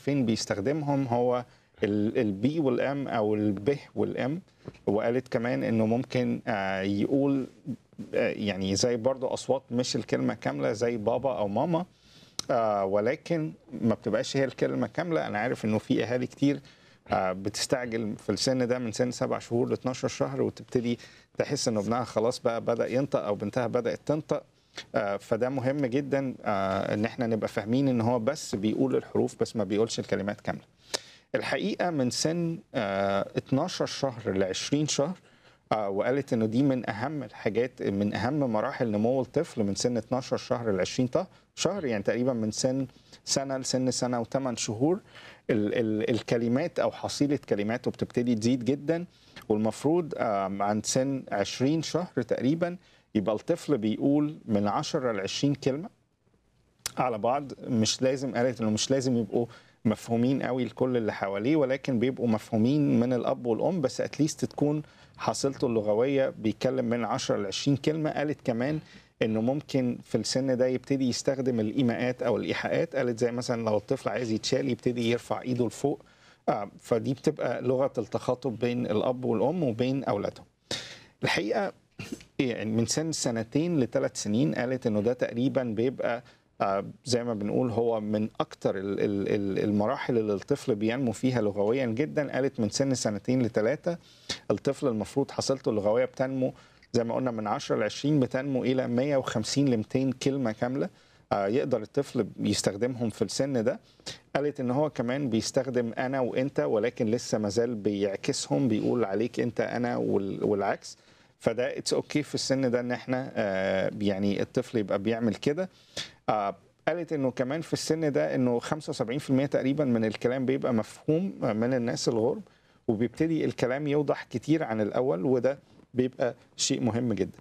فين بيستخدمهم هو البي والام او الب والام وقالت كمان انه ممكن آه، يقول آه، يعني زي برضو اصوات مش الكلمه كامله زي بابا او ماما آه، ولكن ما بتبقاش هي الكلمه كامله انا عارف انه في اهالي كتير آه، بتستعجل في السن ده من سن سبع شهور ل 12 شهر وتبتدي تحس ان ابنها خلاص بقى بدا ينطق او بنتها بدات تنطق آه، فده مهم جدا آه، ان احنا نبقى فاهمين ان هو بس بيقول الحروف بس ما بيقولش الكلمات كامله الحقيقه من سن آه، 12 شهر ل 20 شهر آه، وقالت انه دي من اهم الحاجات من اهم مراحل نمو الطفل من سن 12 شهر ل 20 ط- شهر يعني تقريبا من سن سنه لسن سنه وثمان شهور ال ال الكلمات او حصيله كلماته بتبتدي تزيد جدا والمفروض آه، عند سن 20 شهر تقريبا يبقى الطفل بيقول من 10 ل 20 كلمه على بعض مش لازم قالت انه مش لازم يبقوا مفهومين قوي لكل اللي حواليه ولكن بيبقوا مفهومين من الاب والام بس اتليست تكون حصيلته اللغويه بيتكلم من 10 ل 20 كلمه قالت كمان انه ممكن في السن ده يبتدي يستخدم الايماءات او الايحاءات قالت زي مثلا لو الطفل عايز يتشال يبتدي يرفع ايده لفوق آه فدي بتبقى لغه التخاطب بين الاب والام وبين اولادهم الحقيقه يعني من سن سنتين لثلاث سنين قالت انه ده تقريبا بيبقى آه، زي ما بنقول هو من اكتر ال- ال- ال- المراحل اللي الطفل بينمو فيها لغويا جدا قالت من سن سنتين لثلاثه الطفل المفروض حصيلته اللغويه بتنمو زي ما قلنا من 10 ل 20 بتنمو الى 150 ل 200 كلمه كامله آه، يقدر الطفل يستخدمهم في السن ده قالت ان هو كمان بيستخدم انا وانت ولكن لسه مازال بيعكسهم بيقول عليك انت انا وال- والعكس فده اتس اوكي okay في السن ده ان احنا آه، يعني الطفل يبقى بيعمل كده آه، قالت انه كمان في السن ده انه 75% تقريبا من الكلام بيبقى مفهوم من الناس الغرب وبيبتدي الكلام يوضح كتير عن الاول وده بيبقى شيء مهم جدا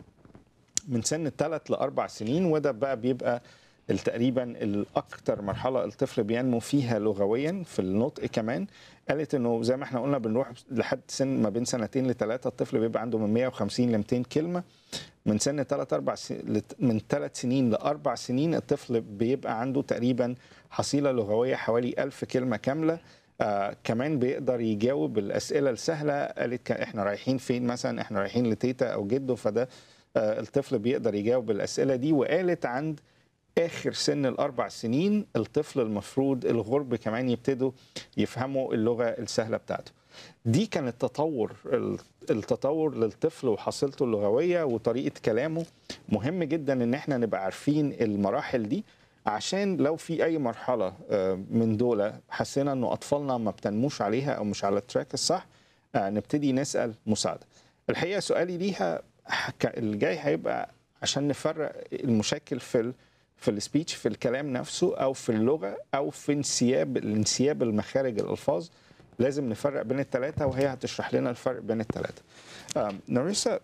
من سن الثلاث لاربع سنين وده بقى بيبقى تقريبا الاكثر مرحله الطفل بينمو فيها لغويا في النطق كمان قالت انه زي ما احنا قلنا بنروح لحد سن ما بين سنتين لثلاثه الطفل بيبقى عنده من 150 ل 200 كلمه من سن 3 4 سنين من 3 سنين لاربع سنين الطفل بيبقى عنده تقريبا حصيله لغويه حوالي 1000 كلمه كامله آه كمان بيقدر يجاوب الاسئله السهله قالت ك- احنا رايحين فين مثلا احنا رايحين لتيتا او جده فده آه الطفل بيقدر يجاوب الاسئله دي وقالت عند اخر سن الاربع سنين الطفل المفروض الغرب كمان يبتدوا يفهموا اللغه السهله بتاعته دي كان التطور التطور للطفل وحصيلته اللغويه وطريقه كلامه مهم جدا ان احنا نبقى عارفين المراحل دي عشان لو في اي مرحله آه، من دول حسينا انه اطفالنا ما بتنموش عليها او مش على التراك الصح آه، نبتدي نسال مساعده الحقيقه سؤالي ليها ك- الجاي هيبقى عشان نفرق المشاكل في ال في السبيتش في الكلام نفسه او في اللغه او في انسياب الانسياب المخارج الالفاظ لازم نفرق بين الثلاثه وهي هتشرح لنا الفرق بين الثلاثه. Um, Narissa,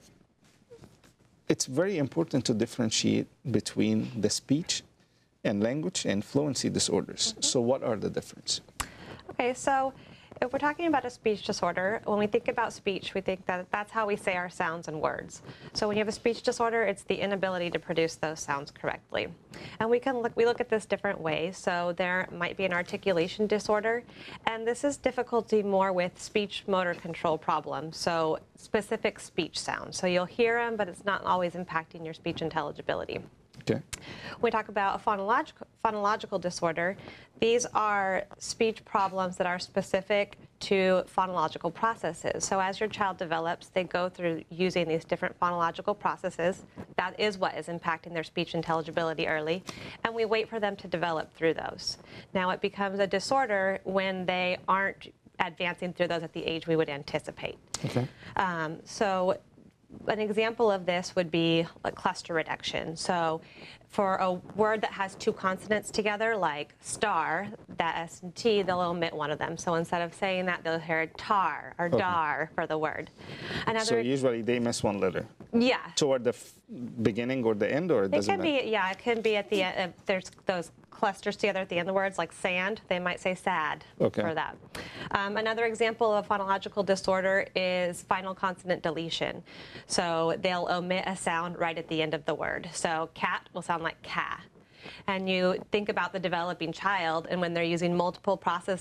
it's very important to differentiate between the speech and language and fluency disorders. So, what are the difference? Okay, so if we're talking about a speech disorder, when we think about speech, we think that that's how we say our sounds and words. So when you have a speech disorder, it's the inability to produce those sounds correctly. And we can look we look at this different ways. So there might be an articulation disorder, and this is difficulty more with speech motor control problems. So specific speech sounds. So you'll hear them, but it's not always impacting your speech intelligibility. Okay. When we talk about a phonological, phonological disorder, these are speech problems that are specific to phonological processes. So as your child develops, they go through using these different phonological processes. That is what is impacting their speech intelligibility early. And we wait for them to develop through those. Now it becomes a disorder when they aren't advancing through those at the age we would anticipate. Okay. Um, so an example of this would be like cluster reduction. So for a word that has two consonants together, like star, that S and T, they'll omit one of them. So instead of saying that, they'll hear tar or Okay. dar for the word. Another, So, usually they miss one letter yeah. toward the f- beginning or the end, or it It doesn't can matter? be, yeah, it can be at the end. If there's those clusters together at the end of the words, like sand, they might say sad Okay. for that. Um, another example of phonological disorder is final consonant deletion. So they'll omit a sound right at the end of the word. So cat will sound like ca. and you think about the developing child and when they're using multiple process